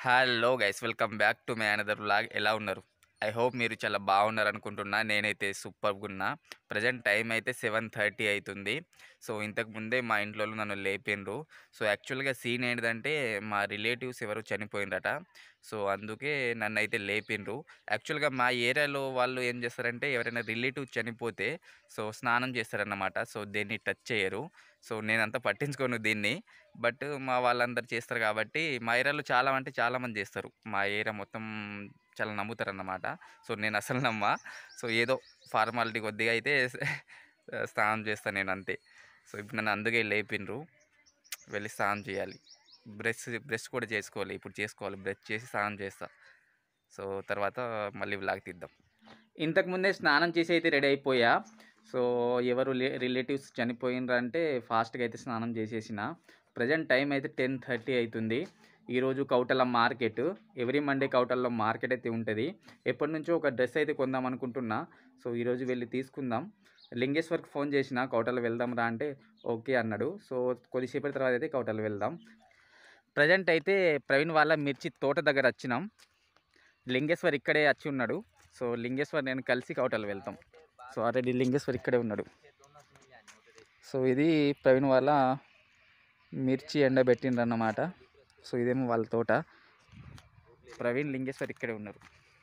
Hello guys welcome back to my another vlog ఎలా ఉన్నారు I hope మీరు చాలా బాగున్నారు అనుకుంటున్నా నేనైతే సూపర్గా ఉన్నా ప్రజెంట్ టైం అయితే సెవెన్ థర్టీ అవుతుంది సో ఇంతకు ముందే మా ఇంట్లో నన్ను లేపిండ్రు సో యాక్చువల్గా సీన్ ఏంటిదంటే మా రిలేటివ్స్ ఎవరు చనిపోయిందట సో అందుకే నన్ను అయితే లేపిండ్రు యాక్చువల్గా మా ఏరియాలో వాళ్ళు ఏం చేస్తారంటే ఎవరైనా రిలేటివ్ చనిపోతే సో స్నానం చేస్తారన్నమాట సో దీన్ని టచ్ చేయరు సో నేనంతా పట్టించుకోను దీన్ని బట్ మా వాళ్ళందరూ చేస్తారు కాబట్టి మా ఏరియాలో చాలా అంటే చాలా మంది చేస్తారు మా ఏరియా మొత్తం చాలా నమ్ముతారు అన్నమాట సో నేను అసలు నమ్మా సో ఏదో ఫార్మాలిటీ కొద్దిగా అయితే స్నానం చేస్తాను నేను అంతే సో ఇప్పుడు నన్ను అందుకే లేపిండ్రు వెళ్ళి స్నానం చేయాలి బ్రష్ బ్రష్ కూడా చేసుకోవాలి ఇప్పుడు చేసుకోవాలి బ్రష్ చేసి స్నానం చేస్తా సో తర్వాత మళ్ళీ వ్లాగ్ తీద్దాం ఇంతకుముందే స్నానం చేసి అయితే రెడీ అయిపోయా సో ఎవరు రిలేటివ్స్ చనిపోయినరంటే ఫాస్ట్గా అయితే స్నానం చేసేసిన ప్రజెంట్ టైం అయితే టెన్ థర్టీ అవుతుంది ఈరోజు కౌటల మార్కెట్ ఎవ్రీ మండే కౌటల్లో మార్కెట్ అయితే ఉంటుంది ఎప్పటి నుంచో ఒక డ్రెస్ అయితే కొందాం అనుకుంటున్నా సో ఈరోజు వెళ్ళి తీసుకుందాం లింగేశ్వర్కి ఫోన్ చేసిన కౌటలు వెళ్దాం రా అంటే ఓకే అన్నాడు సో కొద్దిసేపటి తర్వాత అయితే కౌటలు వెళ్దాం ప్రజెంట్ అయితే ప్రవీణ్ వాళ్ళ మిర్చి తోట దగ్గర వచ్చినాం లింగేశ్వర్ ఇక్కడే వచ్చి ఉన్నాడు సో లింగేశ్వర్ నేను కలిసి కౌటలు వెళ్తాం సో ఆల్రెడీ లింగేశ్వర్ ఇక్కడే ఉన్నాడు సో ఇది ప్రవీణ్ వాళ్ళ మిర్చి ఎండబెట్టిండ్రు అన్నమాట సో ఇదేమో వాళ్ళ తోట ప్రవీణ్ లింగేశ్వర్ ఇక్కడే ఉన్నారు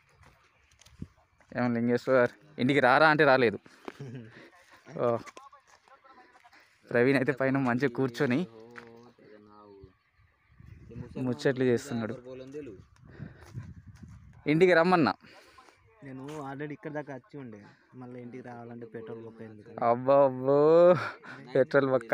ఏమో లింగేశ్వర్ ఇంటికి రారా అంటే రాలేదు ఓ ప్రవీణ్ అయితే పైన మంచిగా కూర్చొని ముచ్చట్లు చేస్తున్నాడు ఇంటికి రమ్మన్నా నేను ఆల్రెడీ ఇక్కడ దాకా వచ్చి ఉండే మళ్ళీ ఇంటికి రావాలంటే పెట్రోల్ బొక్క ఎందుకు అబ్బో అబ్బో పెట్రోల్ పక్క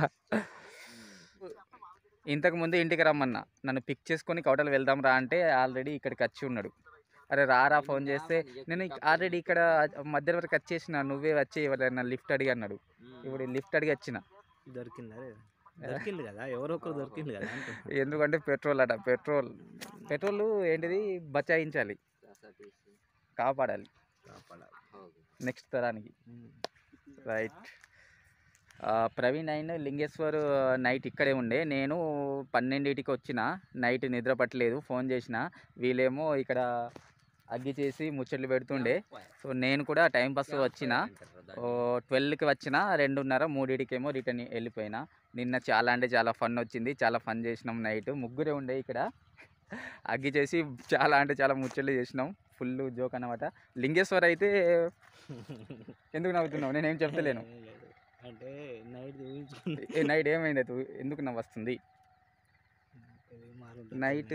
ఇంతకు ముందు ఇంటికి రమ్మన్నా నన్ను పిక్ చేసుకొని కౌటలు వెళ్దాం రా అంటే ఆల్రెడీ ఇక్కడికి వచ్చి ఉన్నాడు అరే రారా ఫోన్ చేస్తే నేను ఆల్రెడీ ఇక్కడ మధ్య వరకు వచ్చేసిన నువ్వే వచ్చి ఎవరైనా లిఫ్ట్ అడిగి అన్నాడు ఇప్పుడు లిఫ్ట్ అడిగి వచ్చిన దొరికిందా రే? దొరికింది కదా ఎవరో ఒకరు దొరికింది కదా అంటున్నా. ఎందుకంటే పెట్రోల్ అట పెట్రోల్ పెట్రోల్ ఏంటిది బచాయించాలి కాపాడాలి కాపాడాలి. నెక్స్ట్ తరానికి ఉమ్. రైట్ ప్రవీణ్ అయిన లింగేశ్వర్ నైట్ ఇక్కడే ఉండే నేను పన్నెండింటికి వచ్చిన నైట్ నిద్ర పట్టలేదు ఫోన్ చేసిన వీళ్ళేమో ఇక్కడ అగ్గి చేసి ముచ్చట్లు పెడుతుండే సో నేను కూడా టైం పాస్ వచ్చిన ట్వెల్వ్కి వచ్చిన రెండున్నర మూడింటికేమో రిటర్న్ వెళ్ళిపోయినా నిన్న చాలా అంటే చాలా ఫన్ వచ్చింది చాలా ఫన్ చేసినాం నైట్ ముగ్గురే ఉండే ఇక్కడ అగ్గి చేసి చాలా అంటే చాలా ముచ్చట్లు చేసినాం ఫుల్ జోక్ అన్నమాట లింగేశ్వర్ అయితే ఎందుకు నవ్వుతున్నావు నేనేం చెప్తలేను ఏం లేదు. అంటే నైట్ చూపించుకుంది ఏ నైట్ ఏమైంది అది ఎందుకు నవ్వు వస్తుంది నైట్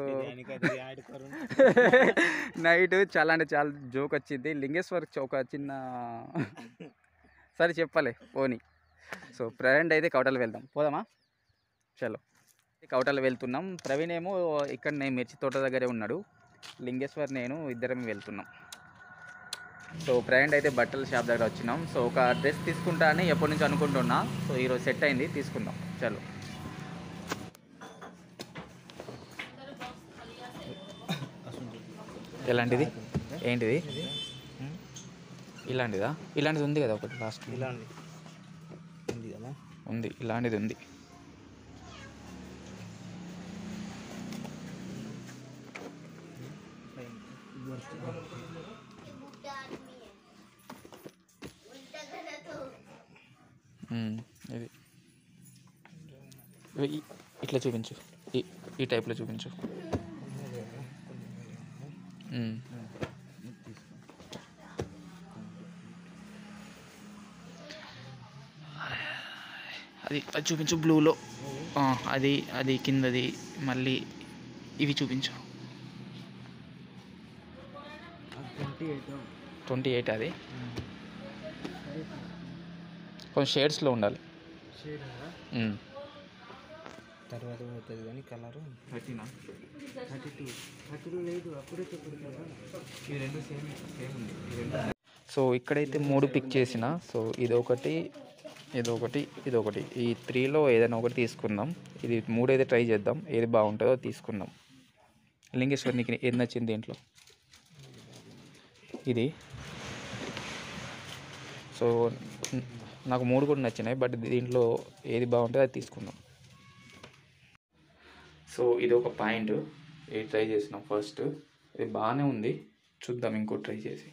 నైట్ చాలా అంటే చాలా జోక్ వచ్చింది లింగేశ్వర్ ఒక చిన్న సరే చెప్పాలి పోనీ సో ప్రజెంట్ అయితే కౌటలు వెళ్దాం పోదామా చలో కౌటలు వెళ్తున్నాం ప్రవీణ్ ఏమో ఇక్కడ నేను మిర్చి తోట దగ్గరే ఉన్నాడు లింగేశ్వర్ నేను ఇద్దరం వెళ్తున్నాం సో ప్రజెంట్ అయితే బట్టల షాప్ దగ్గర వచ్చినాం సో ఒక డ్రెస్ తీసుకుంటా అని ఎప్పటి నుంచి అనుకుంటున్నా సో ఈరోజు సెట్ అయింది తీసుకుందాం చలో ఎలాంటిది ఏంటిది ఇలాంటిదా ఇలాంటిది ఉంది కదా ఒకటి లాస్ట్ ఇలా ఉంది ఉంది కదా ఉంది ఇలాంటిది ఉంది ఉమ్, ఇది ఇవి ఇ- ఇట్లా చూపించు ఈ ఈ టైప్లో చూపించు ఉమ్. అది అది చూపించు బ్లూలో అది అది కిందది మళ్ళీ ఇవి చూపించు ట్వంటీ ఎయిట్ ట్వంటీ ఎయిట్ అది కొంచెం షేడ్స్లో ఉండాలి షేడ్ ఉమ్. తర్వాత పోతుంది కానీ కలర్ థర్టీనా థర్టీ టూ థర్టీ టూ లేదు అప్పుడే చెప్పాడు కదా ఈ రెండు సేమ్ సేమ్ ఉంది ఈ రెండు సో ఇక్కడైతే మూడు పిక్ చేసిన సో ఇది ఒకటి ఇది ఒకటి ఇది ఒకటి ఈ త్రీలో ఏదైనా ఒకటి తీసుకుందాం ఇది మూడు అయితే ట్రై చేద్దాం ఏది బాగుంటుందో తీసుకుందాం లింగేశ్వర్ నీకు ఏది నచ్చింది దీంట్లో ఇది సో న- నాకు మూడు కూడా నచ్చినాయి బట్ దీంట్లో ఏది బాగుంటుందో అది తీసుకుందాం సో ఇది ఒక పాయింట్ ఇది ట్రై చేసినాం ఫస్ట్ ఇది బాగానే ఉంది చూద్దాం ఇంకో ట్రై చేసి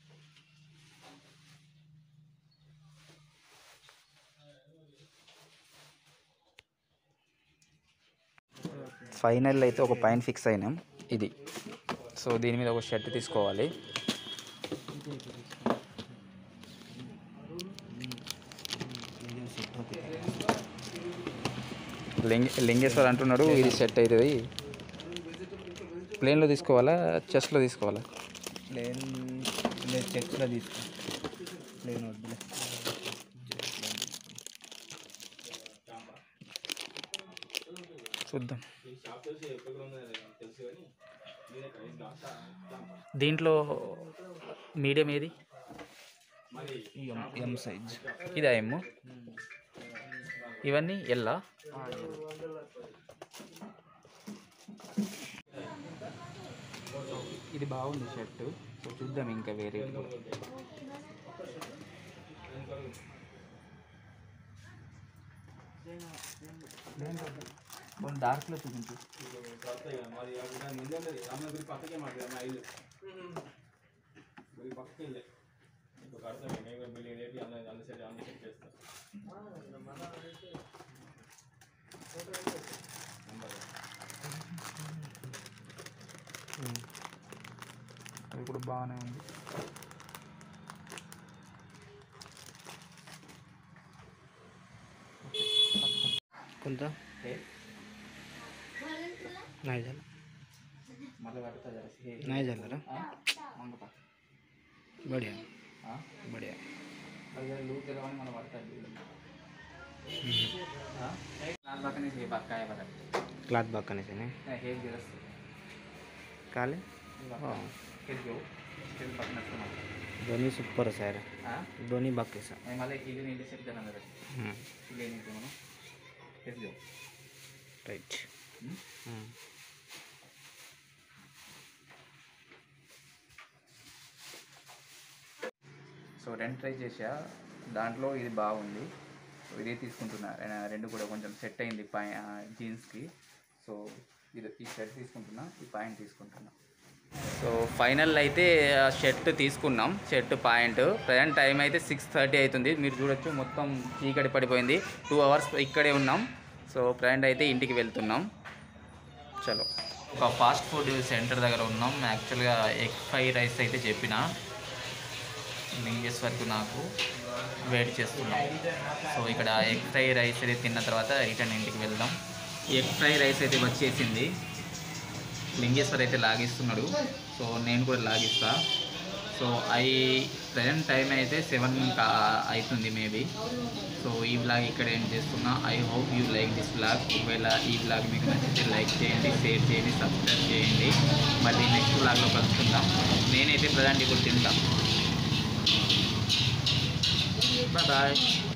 ఫైనల్ అయితే ఒక పాయింట్ ఫిక్స్ అయినాం ఇది సో దీని మీద ఒక షర్ట్ తీసుకోవాలి లింగ లింగేశ్వర్ అంటున్నాడు ఇది సెట్ అవుతుంది ప్లేన్లో తీసుకోవాలా చెస్ట్లో తీసుకోవాలా ప్లేన్ లేదు చెక్స్లో తీసుకో ప్లేన్ వద్దులే చూద్దాం దీంట్లో మీడియం ఏది ఎం ఎం సైజ్ ఇదా ఎమ్ము ఇవన్నీ ఎల్లా ఇది బాగుంది షర్ట్ సో చూద్దాం ఇంకా వేరే కొంచెం డార్క్లో చూపించు అది కూడా బాగానే ఉంది కొంత नाही झालं మళ్ళీ పడుతుంది జరా हे. नाही झालं रे ఆ? మంగపా बढिया ఆ? बढिया అది జర లూజ్ తెలవని మనం పడుతుంది నాలుగు పక్కనే हे పక్కాయ పడాలి क्लाथ बाकाने नाही हे गिरस्त काले हो. हे घेऊ हे पकडणार तुम्हाला दोन्ही सुपरच आहे रे हा दोन्ही बाकीच आणि मला एक इले नेले सेट देणार इले नेते म्हणून हेच घेऊ రైట్ हम्म? సో రెండు ట్రై చేసా దాంట్లో ఇది బాగుంది సో ఇదే తీసుకుంటున్నా రె- రెండు కూడా కొంచెం సెట్ అయింది పై జీన్స్కి సో ఇది ఈ షర్ట్ తీసుకుంటున్నా ఈ పాయింట్ తీసుకుంటున్నా సో ఫైనల్ అయితే షర్ట్ తీసుకున్నాం షర్ట్ పాయింట్ ప్రజెంట్ టైం అయితే సిక్స్ థర్టీ అవుతుంది మీరు చూడొచ్చు మొత్తం చీకటి పడిపోయింది టూ అవర్స్ ఇక్కడే ఉన్నాం సో ప్రజెంట్ అయితే ఇంటికి వెళ్తున్నాం చలో ఒక ఫాస్ట్ ఫుడ్ సెంటర్ దగ్గర ఉన్నాం యాక్చువల్గా ఎగ్ ఫ్రై రైస్ అయితే చెప్పిన లింగేస్ వరకు నాకు వెయిట్ చేస్తున్నాం సో ఇక్కడ ఎగ్ ఫ్రై రైస్ అయితే తిన్న తర్వాత రిటర్న్ ఇంటికి వెళ్దాం ఎగ్ ఫ్రై రైస్ అయితే వచ్చేసింది లింగేశ్వర్ అయితే లాగిస్తున్నాడు సో నేను కూడా లాగిస్తా సో ఐ ప్రజెంట్ టైం అయితే సెవెన్ అవుతుంది మేబీ సో ఈ బ్లాగ్ ఇక్కడ ఏం చేస్తున్నా I hope you like this blog ఒకవేళ ఈ బ్లాగ్ మీకు నచ్చితే లైక్ చేయండి షేర్ చేయండి సబ్స్క్రైబ్ చేయండి మళ్ళీ నెక్స్ట్ బ్లాగ్లో కలుసుకుందాం నేనైతే ప్రజెంట్ ఇప్పుడు తింటాం బాయ్